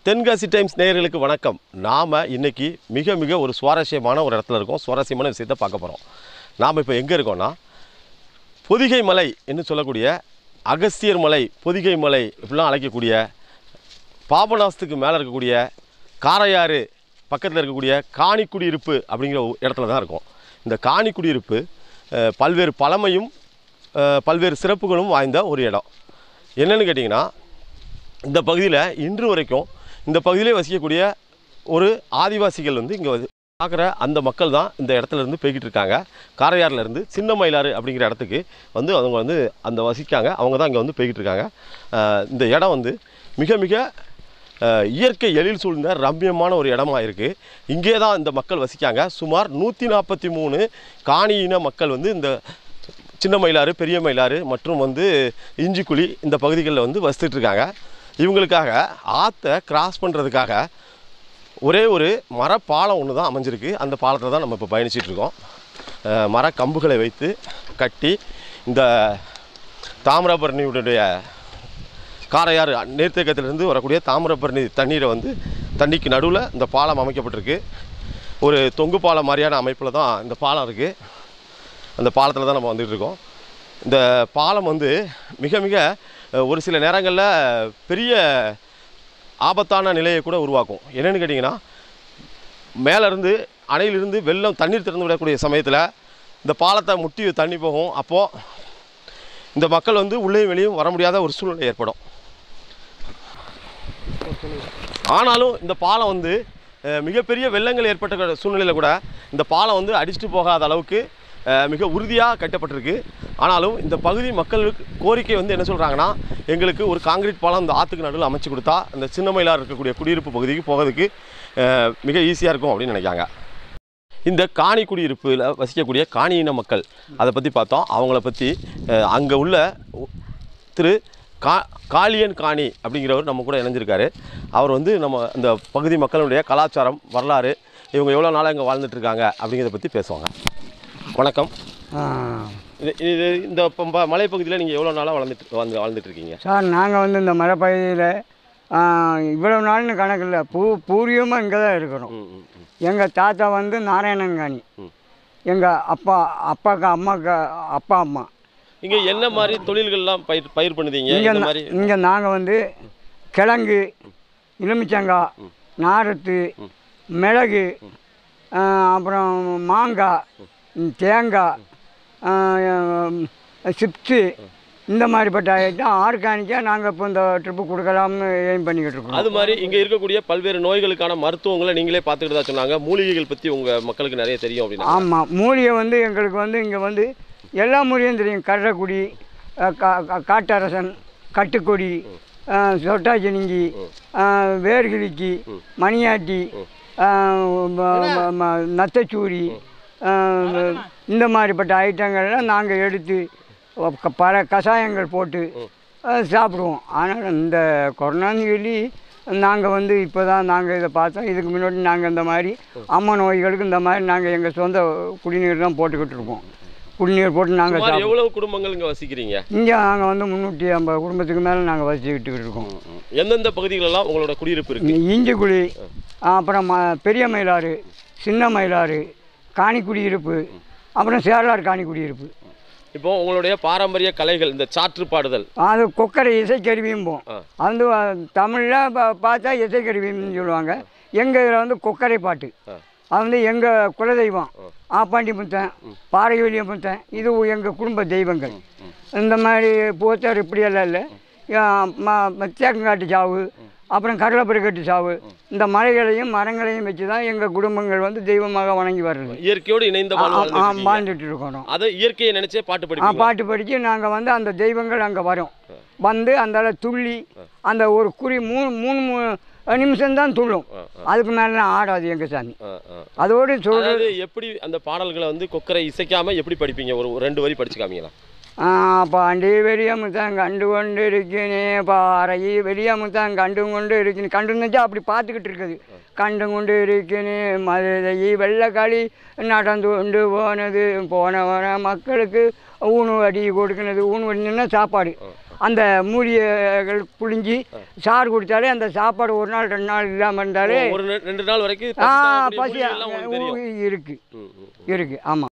Tenkasi times நேயர்களுக்கு வணக்கம் நாம் இன்னைக்கு மிக மிக ஒரு சுவாரஸ்யமான ஒரு இடத்துல இருக்கோம் சுவாரஸ்யமான விஷயத்தை பார்க்க போகிறோம் நாம் இப்போ எங்கே இருக்கோம்னா பொதிகை மலை என்று சொல்லக்கூடிய அகஸ்தியர் மலை பொதிகை மலை இப்படிலாம் அழைக்கக்கூடிய பாபநாசத்துக்கு மேலே இருக்கக்கூடிய காரையாறு பக்கத்தில் இருக்கக்கூடிய காணி குடியிருப்பு அப்படிங்கிற ஒரு இடத்துல தான் இருக்கும் இந்த காணி குடியிருப்பு அஹ், பல்வேறு பழமையும் அஹ், பல்வேறு சிறப்புகளும் வாய்ந்த ஒரு இடம் என்னன்னு கேட்டிங்கன்னா இந்த பகுதியில் இன்று வரைக்கும் இந்த பகுதியிலே வசிக்கக்கூடிய ஒரு ஆதிவாசிகள் வந்து இங்கே வந்து பார்க்குற அந்த மக்கள் தான் இந்த இடத்துல இருந்து போய்கிட்டு இருக்காங்க காரையாறுல இருந்து சின்ன மயிலாறு அப்படிங்கிற இடத்துக்கு வந்து அவங்க வந்து அந்த வசிக்காங்க அவங்க தான் இங்கே வந்து போய்கிட்டு இருக்காங்க அஹ் இந்த இடம் வந்து மிக மிக அஹ், இயற்கை எழில் சூழ்ந்த ரம்மியமான ஒரு இடமா இருக்குது இங்கே தான் இந்த மக்கள் வசிக்காங்க சுமார் நூற்றி நாற்பத்தி மூணு காணி இன மக்கள் வந்து இந்த சின்ன மயிலாறு பெரிய மயிலாறு மற்றும் வந்து இஞ்சிக்குழி இந்த பகுதிகளில் வந்து வசித்துட்டு இருக்காங்க இவங்களுக்காக ஆற்றை கிராஸ் பண்ணுறதுக்காக ஒரே ஒரு மரப்பாலம் ஒன்று தான் அமைஞ்சிருக்கு அந்த பாலத்தில் தான் நம்ம இப்போ பயணிச்சிட்டு இருக்கோம் அஹ் மர கம்புகளை வைத்து கட்டி இந்த தாமிரபரணியுடைய காரையாறு நீர்த்தேக்கத்திலிருந்து வரக்கூடிய தாமிரபரணி தண்ணீரை வந்து தண்ணிக்கு நடுவில் இந்த பாலம் அமைக்கப்பட்டிருக்கு ஒரு தொங்கு பாலம் மாதிரியான அமைப்பில் தான் இந்த பாலம் இருக்குது அந்த பாலத்தில் தான் நம்ம வந்துட்டு இருக்கோம் இந்த பாலம் வந்து மிக மிக அஹ், ஒரு சில நேரங்களில் பெரிய ஆபத்தான நிலையை கூட உருவாக்கும் என்னென்னு கேட்டிங்கன்னா மேலேருந்து அணையிலிருந்து வெள்ளம் தண்ணீர் திறந்து விடக்கூடிய சமயத்தில் இந்த பாலத்தை முட்டி தண்ணி போகும் அப்போது இந்த மக்கள் வந்து உள்ளேயும் வெளியும் வர முடியாத ஒரு சூழ்நிலை ஏற்படும் ஆனாலும் இந்த பாலம் வந்து அஹ், மிகப்பெரிய வெள்ளங்கள் ஏற்பட்ட சூழ்நிலையில் கூட இந்த பாலம் வந்து அடிச்சுட்டு போகாத அளவுக்கு அஹ், மிக உறுதியாக கட்டப்பட்டிருக்கு ஆனாலும் இந்த பகுதி மக்களுக்கு கோரிக்கை வந்து என்ன சொல்கிறாங்கன்னா எங்களுக்கு ஒரு காங்கிரீட் பாலம் இந்த ஆற்றுக்கு நடுவில் அமைச்சு கொடுத்தா இந்த சின்ன மயிலாக இருக்கக்கூடிய குடியிருப்பு பகுதிக்கு போகிறதுக்கு அஹ், மிக ஈஸியாக இருக்கும் அப்படின்னு நினைக்காங்க இந்த காணி குடியிருப்பில் வசிக்கக்கூடிய காணி இன மக்கள் அதை பற்றி பார்த்தோம் அவங்கள பற்றி அங்கே உள்ள உ- திரு கா காளியன் காணி அப்படிங்கிறவர் நம்ம கூட இணைஞ்சிருக்காரு அவர் வந்து நம்ம இந்த பகுதி மக்களுடைய கலாச்சாரம் வரலாறு இவங்க எவ்வளோ நாளாக இங்கே வாழ்ந்துட்டு இருக்காங்க அப்படிங்கிறத பற்றி பேசுவாங்க வணக்கம் ஆ. இது இது இந்த ப- மலைப்பகுதியில் நீங்கள் எவ்வளோ நாளாக வளர்ந்துட்டு வந்து வாழ்ந்துட்டு இருக்கீங்க சார் நாங்கள் வந்து இந்த மலைப்பகுதியில் இவ்வளோ நாள்னு கணக்கு இல்லை பூ பூர்வீகமாக இங்கே தான் இருக்கிறோம் ம் ம் ம் எங்கள் தாத்தா வந்து நாராயணன்காணி ம். எங்கள் அப்பா அப்பாக்கா அம்மாக்கா அப்பா அம்மா இங்கே என்ன மாதிரி தொழில்கள்லாம் பயிர் பயிர் பண்ணுதீங்க இங்கே இந்த மாதிரி இங்கே நாங்கள் வந்து கிழங்கு எலுமிச்சங்காய் நாரத்து மிளகு ஆ, அப்புறம் மாங்காய் ம், தேங்காய் சிப்ஸு இந்த மாதிரிப்பட்ட ஐட்டம் ஆர்கானிக்காக நாங்கள் இப்போ இந்த ட்ரிப்பு கொடுக்கலாம்னு எய்ம் பண்ணிக்கிட்டு இருக்கோம் அது மாதிரி இங்கே இருக்கக்கூடிய பல்வேறு நோய்களுக்கான மருத்துவங்களை நீங்களே பார்த்துக்கிட்டு தான் சொன்னாங்க மூலிகைகள் பற்றி உங்கள் மக்களுக்கு நிறைய தெரியும் அப்படின்னா ஆமாம் மூலிகை வந்து எங்களுக்கு வந்து இங்கே வந்து எல்லா மூலிகையும் தெரியும் கடலைக்குடி அஹ், கா- கா- காட்டரசன் கட்டுக்கொடி அஹ், சொட்டாச்சினிங்கி அஹ், வேர்கிழிக்கி மணியாட்டி அஹ், ம- ம- ம- நத்தைச்சூரி அஹ், இந்த மாதிரிப்பட்ட ஐட்டங்கள்லாம் நாங்கள் எடுத்து க- பல கஷாயங்கள் போட்டு அஹ், சாப்பிடுவோம் ஆனால் இந்த கொரோனான்னு சொல்லி நாங்கள் வந்து இப்போ தான் நாங்கள் இதை பார்த்தோம் இதுக்கு முன்னாடி நாங்கள் இந்த மாதிரி அம்மா நோய்களுக்கு இந்த மாதிரி நாங்கள் எங்கள் சொந்த குடிநீர் தான் போட்டுக்கிட்டு இருக்கோம் குடிநீர் போட்டு நாங்கள் சுமார் சாப்பிடுவோம் எவ்வளவு குடும்பங்கள் இங்கே வசிக்கிறீங்க இங்கே நாங்கள் வந்து முந்நூற்றி ஐம்பது குடும்பத்துக்கு மேலே நாங்கள் வசிச்சுக்கிட்டு இருக்கோம் எந்தெந்த பகுதிகளெல்லாம் உங்களோட குடியிருப்பு இருக்கு இஞ்சிக்குழி அப்புறம் ம- பெரிய மயிலாறு சின்ன மயிலாறு காணிக்குடியிருப்பு அப்புறம் சேரலார் காணிக்குடியிருப்பு இப்போ உங்களுடைய பாரம்பரிய கலைகள் இந்த சாற்று பாடுதல் அது கொக்கரை இசைக்கருவியும்போம் ஆ. அது தமிழில் பார்த்தா இசைக்கருவின்னு சொல்லுவாங்க எங்கள் இதில் வந்து கொக்கரை பாட்டு ஆ. அது வந்து எங்கள் குலதெய்வம் ஆப்பாண்டி முத்தன் பாறைவெளிய முத்தன் இது எங்கள் குடும்ப தெய்வங்கள் இந்த மாதிரி பூத்தார் இப்படியெல்லாம் இல்லை தேக்கங்காட்டு சாவு அப்புறம் கடலைப்பருக்கட்டு சாவு இந்த மலைகளையும் மரங்களையும் வச்சு தான் எங்கள் குடும்பங்கள் வந்து தெய்வமாக வணங்கி வர்றது இயற்கையோடு இணைந்த ஆ, வாழ்வு ஆ, வாழ்ந்துட்டு இருக்கீங்க. வாழ்ந்துட்டு இருக்கிறோம் அதை இயற்கையை நினைச்சே பாட்டு ஆ, படிப்பீங்க பாட்டு படித்து நாங்கள் வந்து அந்த தெய்வங்கள் அங்கே வரும் வந்து அந்த துள்ளி அந்த ஒரு குறி மூணு மூணு மூணு நிமிஷம்தான் துள்ளும் அதுக்கு மேலாம் ஆடாது எங்கள் சாமி அதோடு சொல்கிறது அதாவது எப்படி அந்த பாடல்களை வந்து கொக்கரை இசைக்காம எப்படி படிப்பீங்க ஒரு ஒரு ரெண்டு வரி படிச்சு காமிங்களா பாண்டி வெளியமுத்தான் கண்டு கொண்டு இருக்கிறனே பாறை வெளியமுத்தான் கண்டு கொண்டு இருக்கிறேன் கண்டு இருந்துச்சா அப்படி பார்த்துக்கிட்டு இருக்குது கண்டு கொண்டு இருக்கிறனே மதுரை வெள்ளக்காளி நடந்து கொண்டு போனது போனவன மக்களுக்கு ஊணு அடி கொடுக்கினது ஊணு அடினா சாப்பாடு அந்த மூலிகைகள் புழிஞ்சி சாறு குடித்தாலே அந்த சாப்பாடு ஒரு நாள் ரெண்டு நாள் இல்லாமல் இருந்தாலே ஒரு ரெ- ரெண்டு நாள் வரைக்கும் ஆ பசி தாங்கக்கூடிய பசி மூலிகைலாம் உங்களுக்கு தெரியும் இருக்குது ம், ம். இருக்குது ஆமாம்